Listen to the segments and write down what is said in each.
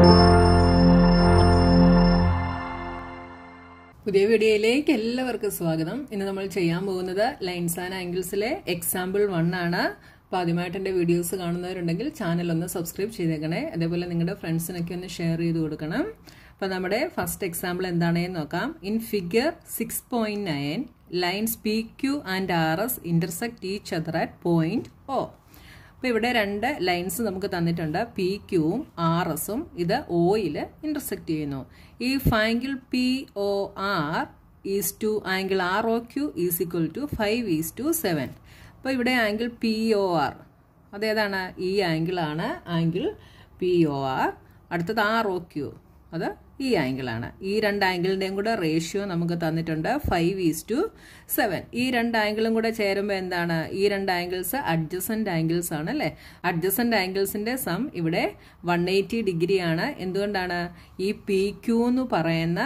പുതിയ വീഡിയോയിലേക്ക് എല്ലാവർക്കും സ്വാഗതം ഇന്ന് നമ്മൾ ചെയ്യാൻ പോകുന്നത് ലൈൻസ് ആൻഡ് ആംഗിൾസിലെ എക്സാമ്പിൾ വൺ ആണ് അപ്പോൾ ആദ്യമായിട്ട് എൻ്റെ വീഡിയോസ് കാണുന്നവരുണ്ടെങ്കിൽ ചാനൽ ഒന്ന് സബ്സ്ക്രൈബ് ചെയ്തേക്കണേ അതേപോലെ നിങ്ങളുടെ ഫ്രണ്ട്സിനൊക്കെ ഒന്ന് ഷെയർ ചെയ്ത് കൊടുക്കണം അപ്പോൾ നമ്മുടെ ഫസ്റ്റ് എക്സാമ്പിൾ എന്താണെന്ന് നോക്കാം in figure six point nine lines P Q and R S intersect each other at point O അപ്പോൾ ഇവിടെ രണ്ട് ലൈൻസ് നമുക്ക് തന്നിട്ടുണ്ട് പി ക്യൂവും ആർ എസും ഇത് ഓയിൽ ഇന്റർസെക്ട് ചെയ്യുന്നു ഈ angle P O R is to angle R O Q is equal to five is to seven അപ്പോൾ ഇവിടെ ആംഗിൾ പി ഒ ആർ അതേതാണ് ഈ ആംഗിളാണ് ആംഗിൾ പി ഒ ആർ അടുത്തത് ആർ ഒ ക്യു അത് ഈ ആംഗിളാണ് ഈ രണ്ട് ആംഗിളിൻ്റെയും കൂടെ റേഷ്യോ നമുക്ക് തന്നിട്ടുണ്ട് ഫൈവ് ഈസ് ടു സെവൻ ഈ രണ്ട് ആംഗിളും കൂടെ ചേരുമ്പോൾ എന്താണ് ഈ രണ്ട് ആംഗിൾസ് അഡ്ജസൻ്റ് ആംഗിൾസ് ആണ് അല്ലേ അഡ്ജസൻ്റ് ആംഗിൾസിൻ്റെ സം ഇവിടെ വൺ എയ്റ്റി ഡിഗ്രി ആണ് എന്തുകൊണ്ടാണ് ഈ പി ക്യൂ എന്ന് പറയുന്ന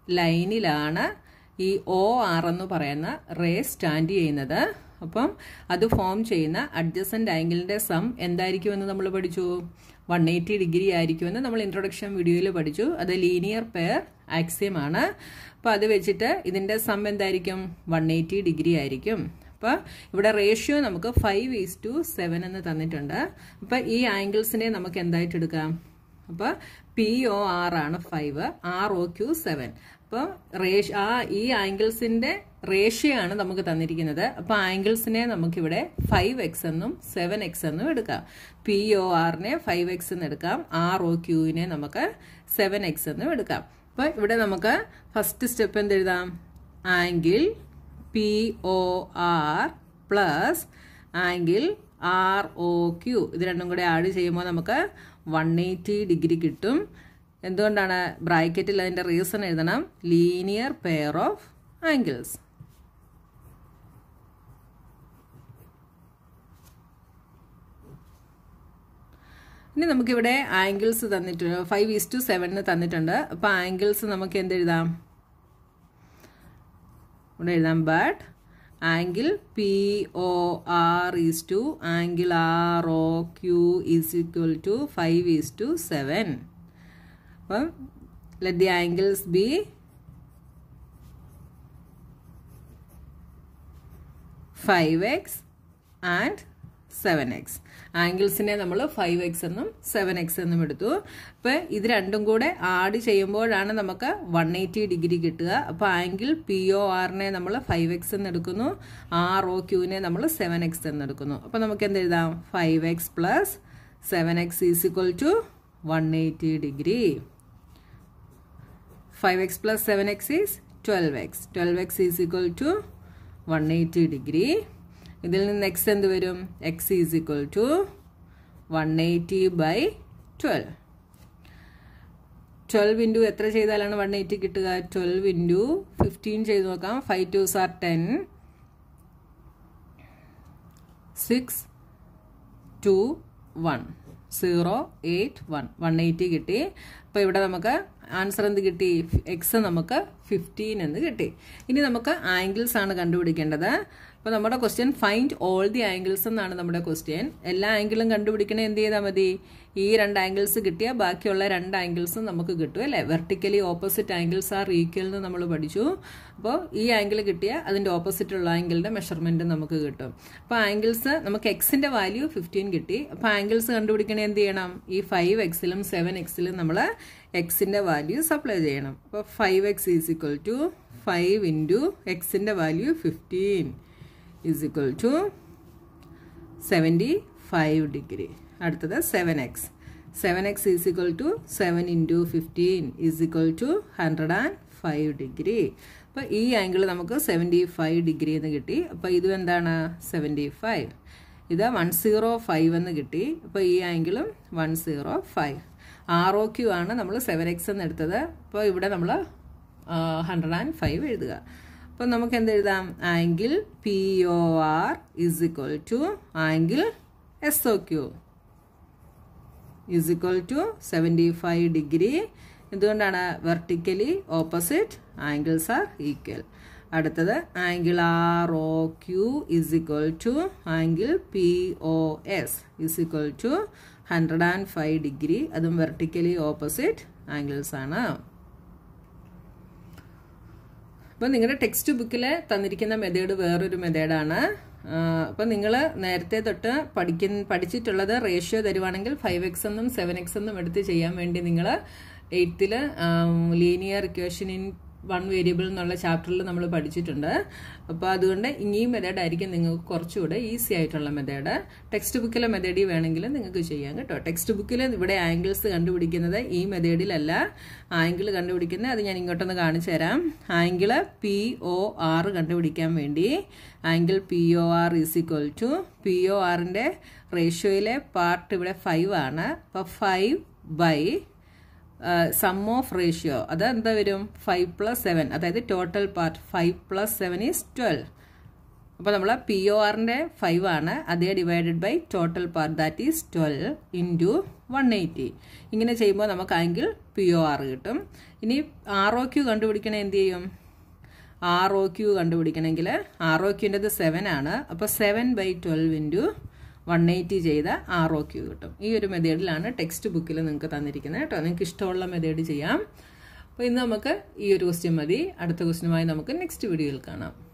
ലൈനിലാണ് ഈ ഒ ആർ എന്ന് പറയുന്ന റേ സ്റ്റാൻഡ് ചെയ്യുന്നത് അപ്പം അത് ഫോം ചെയ്യുന്ന അഡ്ജസൻ്റ് ആംഗിളിൻ്റെ സം എന്തായിരിക്കുമെന്ന് നമ്മൾ പഠിച്ചു വൺ എയ്റ്റി ഡിഗ്രി ആയിരിക്കുമെന്ന് നമ്മൾ ഇൻട്രൊഡക്ഷൻ വീഡിയോയിൽ പഠിച്ചു അത് ലീനിയർ പെയർ ആക്സിയം ആണ് അപ്പോൾ അത് വെച്ചിട്ട് ഇതിൻ്റെ സം എന്തായിരിക്കും വൺ എയ്റ്റി ഡിഗ്രി ആയിരിക്കും അപ്പോൾ ഇവിടെ റേഷ്യോ നമുക്ക് ഫൈവ് ഈസ് ടു സെവൻ എന്ന് തന്നിട്ടുണ്ട് അപ്പോൾ ഈ ആംഗിൾസിനെ നമുക്ക് എന്തായിട്ട് എടുക്കാം അപ്പോൾ പി ഒ ആർ ആണ് five R O Q seven അപ്പോൾ റേഷ് ആ ഈ ആംഗിൾസിന്റെ റേഷ്യോ ആണ് നമുക്ക് തന്നിരിക്കുന്നത് അപ്പോൾ ആംഗിൾസിനെ നമുക്കിവിടെ ഫൈവ് എക്സ് എന്നും സെവൻ എക്സ് എന്നും എടുക്കാം പി ഒ ആറിനെ ഫൈവ് എക്സ് എന്ന് എടുക്കാം ആർ ഒ ക്യൂവിനെ നമുക്ക് സെവൻ എക്സ് എന്നും എടുക്കാം അപ്പോൾ ഇവിടെ നമുക്ക് ഫസ്റ്റ് സ്റ്റെപ്പ് എന്തെഴുതാം angle P O R plus angle R O Q ഇത് രണ്ടും കൂടെ ആഡ് ചെയ്യുമ്പോൾ നമുക്ക് വൺ എയ്റ്റി ഡിഗ്രി കിട്ടും എന്തുകൊണ്ടാണ് ബ്രാക്കറ്റിൽ അതിൻ്റെ റീസൺ എഴുതണം ലീനിയർ പെയർ ഓഫ് ആംഗിൾസ് ഇനി നമുക്കിവിടെ ആംഗിൾസ് തന്നിട്ടുണ്ട് ഫൈവ് ഈസ് ടു സെവനിന് തന്നിട്ടുണ്ട് അപ്പോൾ ആംഗിൾസ് നമുക്ക് എന്തെഴുതാം ഇവിടെ എഴുതാം but angle P O R is to angle R O Q is equal to five is to seven അപ്പം let the angles be five X and seven X ആംഗിൾസിനെ നമ്മൾ five X എന്നും സെവൻ എക്സ് എന്നും എടുത്തു അപ്പോൾ ഇത് രണ്ടും കൂടെ ആഡ് ചെയ്യുമ്പോഴാണ് നമുക്ക് വൺ എയ്റ്റി ഡിഗ്രി കിട്ടുക അപ്പോൾ ആംഗിൾ പി ഒ ആറിനെ നമ്മൾ ഫൈവ് എക്സ് എന്ന് എടുക്കുന്നു ആർ ഒ ക്യൂവിനെ നമ്മൾ സെവൻ എക്സ് എന്ന് എടുക്കുന്നു അപ്പോൾ നമുക്ക് എന്ത് എഴുതാം five x plus seven x is equal to one eighty degree five x plus seven x is twelve x twelve x is equal to one eighty degree ഇതിൽ നിന്ന് x എന്ത് വരും x is equal to one eighty by twelve twelve into എത്ര ചെയ്താലാണ് one eighty കിട്ടുക twelve into fifteen ചെയ്ത് നോക്കാം five twos are ten six two one zero eight one one eighty കിട്ടി അപ്പോൾ ഇവിടെ നമുക്ക് ആൻസർ എന്ത് കിട്ടി എക്സ് നമുക്ക് ഫിഫ്റ്റീൻ എന്ന് കിട്ടി ഇനി നമുക്ക് ആംഗിൾസ് ആണ് കണ്ടുപിടിക്കേണ്ടത് അപ്പോൾ നമ്മുടെ question find all the angles എന്നാണ് നമ്മുടെ ക്വസ്റ്റ്യൻ എല്ലാ ആംഗിളും കണ്ടുപിടിക്കണേ എന്ത് ചെയ്താൽ മതി ഈ രണ്ട് ആംഗിൾസ് കിട്ടിയാൽ ബാക്കിയുള്ള രണ്ട് ആംഗിൾസും നമുക്ക് കിട്ടും അല്ലേ vertically opposite angles are equal എന്ന് നമ്മൾ പഠിച്ചു അപ്പോൾ ഈ ആംഗിൾ കിട്ടിയാൽ അതിൻ്റെ ഓപ്പോസിറ്റ് ഉള്ള ആംഗിളിൻ്റെ മെഷർമെൻറ്റ് നമുക്ക് കിട്ടും അപ്പോൾ ആംഗിൾസ് നമുക്ക് എക്സിൻ്റെ വാല്യൂ ഫിഫ്റ്റീൻ കിട്ടി അപ്പോൾ ആംഗിൾസ് കണ്ടുപിടിക്കണേ എന്ത് ചെയ്യണം ഈ ഫൈവ് എക്സിലും സെവൻ എക്സിലും നമ്മൾ എക്സിൻ്റെ വാല്യൂ സപ്ലൈ ചെയ്യണം അപ്പോൾ five x is equal to five into എക്സിൻ്റെ value fifteen is equal to seventy five degree അടുത്തത് seven x seven x is equal to seven into fifteen is equal to hundred and five degree അപ്പോൾ ഈ angle നമുക്ക് seventy five degree എന്ന് കിട്ടി അപ്പോൾ ഇതും എന്താണ് സെവൻറ്റി ഫൈവ് ഇത് വൺ സീറോ ഫൈവ് എന്ന് കിട്ടി അപ്പോൾ ഈ ആംഗിളും one zero five R O Q ആണ് നമ്മൾ സെവൻ എക്സ് എന്ന് എടുത്തത് അപ്പോൾ ഇവിടെ നമ്മൾ ഹൺഡ്രഡ് ആൻഡ് ഫൈവ് എഴുതുക അപ്പോൾ നമുക്ക് എന്ത് എഴുതാം angle P O R is equal to angle S O Q is equal to seventy five degree എന്തുകൊണ്ടാണ് vertically opposite angles are equal അടുത്തത് angle R O Q is equal to angle P O S is equal to hundred and five degree അതും vertically opposite angles ആണ് അപ്പോൾ നിങ്ങളുടെ text ബുക്കിൽ തന്നിരിക്കുന്ന method വേറൊരു മെത്തേഡാണ് അപ്പോൾ നിങ്ങൾ നേരത്തെ തൊട്ട് പഠിക്കുന്ന പഠിച്ചിട്ടുള്ളത് റേഷ്യോ തരുവാണെങ്കിൽ ഫൈവ് എക്സ് എന്നും സെവൻ എക്സ് എന്നും എടുത്ത് ചെയ്യാൻ വേണ്ടി നിങ്ങൾ എയ്ത്തിൽ linear equation in one variable എന്നുള്ള ചാപ്റ്ററിൽ നമ്മൾ പഠിച്ചിട്ടുണ്ട് അപ്പോൾ അതുകൊണ്ട് ഈ മെത്തേഡ് ആയിരിക്കും നിങ്ങൾക്ക് കുറച്ചുകൂടെ ഈസി ആയിട്ടുള്ള മെത്തേഡ് ടെക്സ്റ്റ് ബുക്കിലെ മെത്തേഡിൽ വേണമെങ്കിൽ നിങ്ങൾക്ക് ചെയ്യാം കേട്ടോ ടെക്സ്റ്റ് ബുക്കിൽ ഇവിടെ ആംഗിൾസ് കണ്ടുപിടിക്കുന്നത് ഈ മെത്തേഡിലല്ല ആംഗിൾ കണ്ടുപിടിക്കുന്നത് അത് ഞാൻ ഇങ്ങോട്ടൊന്ന് കാണിച്ചു തരാം ആംഗിൾ പി ഒ ആർ കണ്ടുപിടിക്കാൻ വേണ്ടി angle P O R is equal to P O ആറിൻ്റെ റേഷ്യോയിലെ പാർട്ട് ഇവിടെ ഫൈവ് ആണ് അപ്പോൾ five by sum of ratio അത് എന്താ വരും ഫൈവ് പ്ലസ് സെവൻ അതായത് total part five plus seven is twelve അപ്പോൾ നമ്മൾ പി ഒ ആറിൻ്റെ ഫൈവ് ആണ് അതേ divided by total part that is twelve into one eighty ഇങ്ങനെ ചെയ്യുമ്പോൾ നമുക്ക് ആംഗിൾ പി ഒ ആർ കിട്ടും ഇനി ആർ ഒ ക്യു കണ്ടുപിടിക്കണേ എന്ത് ചെയ്യും ആർ ഒ ക്യു കണ്ടുപിടിക്കണമെങ്കിൽ ആർ ഒ ക്യുൻ്റെത് സെവൻ ആണ് അപ്പോൾ seven by twelve into one eighty ചെയ്ത ആർ ഒ ക്യു കിട്ടും ഈ ഒരു മെത്തേഡിലാണ് ടെക്സ്റ്റ് ബുക്കിൽ നിങ്ങൾക്ക് തന്നിരിക്കുന്നത് കേട്ടോ നിങ്ങൾക്ക് ഇഷ്ടമുള്ള മെത്തേഡ് ചെയ്യാം അപ്പോൾ ഇന്ന് നമുക്ക് ഈ ഒരു ക്വസ്റ്റ്യൻ മതി അടുത്ത ക്വസ്റ്റ്യനുമായി നമുക്ക് നെക്സ്റ്റ് വീഡിയോയിൽ കാണാം